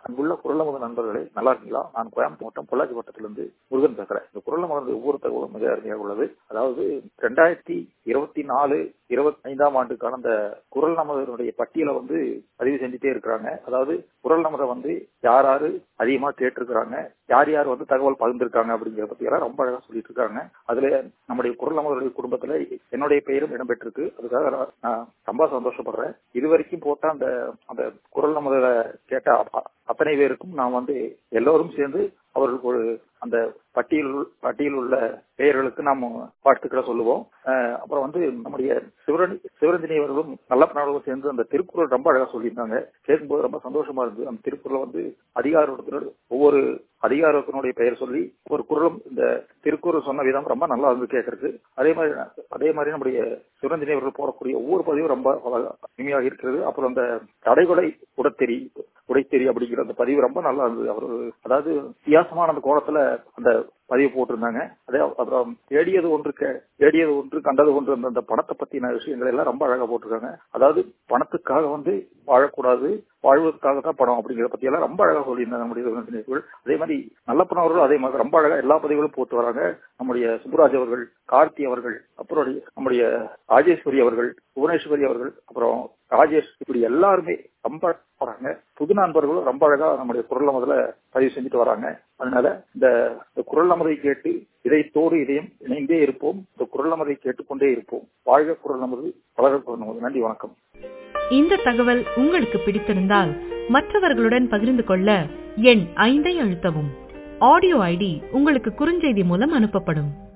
அன்புள்ள குரல் நமது நண்பர்களே நல்லா இருக்கீங்களா நான் கோயம்புத்தூர் மாவட்டம் பொள்ளாச்சி வட்டத்திலிருந்து முருகன் பேசுறேன் இந்த குரல் நமது ஒவ்வொரு தகவலும் மிக அருமையாக உள்ளது அதாவது ரெண்டாயிரத்தி இருபத்தி நாலு இருபத்தி ஐந்தாம் ஆண்டுக்கான அந்த குரல் நமதனுடைய பட்டியலை வந்து பதிவு செஞ்சுட்டே இருக்கிறாங்க அதாவது குரல் நமதை வந்து யார் யாரு அதிகமா கேட்டிருக்கிறாங்க யார் யார் வந்து தகவல் பகிர்ந்திருக்காங்க அப்படிங்கிற பத்தி எல்லாம் ரொம்ப அழகா சொல்லிட்டு இருக்காங்க அதுல நம்முடைய குரல் நமதனுடைய குடும்பத்துல என்னுடைய பெயரும் இடம்பெற்றிருக்கு அதுக்காக நான் ரொம்ப சந்தோஷப்படுறேன் இது வரைக்கும் போட்ட அந்த அந்த குரல் நமதுல கேட்ட அத்தனை பேருக்கும் நான் வந்து எல்லோரும் சேர்ந்து அவர்களுக்கு ஒரு அந்த பட்டியல் பட்டியல் உள்ள பெயர்களுக்கு நாம் வாழ்த்துக்களை சொல்லுவோம் அப்புறம் வந்து நம்முடைய சிவரணி சிவரஞ்சனி அவர்களும் நல்லப்பனார்களும் சேர்ந்து அந்த திருக்குறள் ரொம்ப அழகா சொல்லியிருந்தாங்க கேட்கும்போது ரொம்ப சந்தோஷமா இருந்தது அந்த திருக்குறளை வந்து அதிகாரத்தினர் ஒவ்வொரு அதிகாரத்தினுடைய பெயர் சொல்லி ஒரு குரலும் இந்த திருக்குறள் சொன்ன விதம் ரொம்ப நல்லா இருந்து கேட்கறது அதே மாதிரி அதே மாதிரி நம்முடைய சிவரஞ்சனி அவர்கள் போடக்கூடிய ஒவ்வொரு பதிவும் ரொம்ப இனிமையாக இருக்கிறது அப்புறம் அந்த தடைகொலை உடத்தெரி உடைத்தெரி அப்படிங்கிற அந்த பதிவு ரொம்ப நல்லா இருந்தது அவர் அதாவது வித்தியாசமான அந்த கோலத்துல அந்த பதிவு போட்டிருந்தாங்க அதே அப்புறம் தேடியது ஒன்று தேடியது ஒன்று கண்டது ஒன்று அந்த அந்த பணத்தை பத்தின விஷயங்கள் எல்லாம் ரொம்ப அழகா போட்டிருக்காங்க அதாவது பணத்துக்காக வந்து வாழக்கூடாது வாழ்வதற்காக தான் பணம் அப்படிங்கிற பத்தி எல்லாம் ரொம்ப அழகா சொல்லியிருந்தாங்க நம்முடைய அதே மாதிரி நல்லப்பன் அவர்களும் அதே மாதிரி ரொம்ப அழகா எல்லா பதிவுகளும் போட்டு வராங்க நம்முடைய சுப்புராஜ் அவர்கள் கார்த்தி அவர்கள் அப்புறம் நம்முடைய ராஜேஸ்வரி அவர்கள் புவனேஸ்வரி அவர்கள் அப்புறம் ராஜேஷ் இப்படி எல்லாருமே ரொம்ப வராங்க புது நண்பர்களும் ரொம்ப அழகா நம்முடைய குரல் நமதுல பதிவு செஞ்சுட்டு வராங்க அதனால இந்த குரல் நமதை கேட்டு இதயத்தோடு இதயம் இணைந்தே இருப்போம் இந்த குரல் நமதை கேட்டுக்கொண்டே இருப்போம் வாழ்க குரல் நமது வளர குரல் நமது நன்றி வணக்கம் இந்த தகவல் உங்களுக்கு பிடித்திருந்தால் மற்றவர்களுடன் பகிர்ந்து கொள்ள எண் ஐந்தை அழுத்தவும் ஆடியோ ஐடி உங்களுக்கு குறுஞ்செய்தி மூலம் அனுப்பப்படும்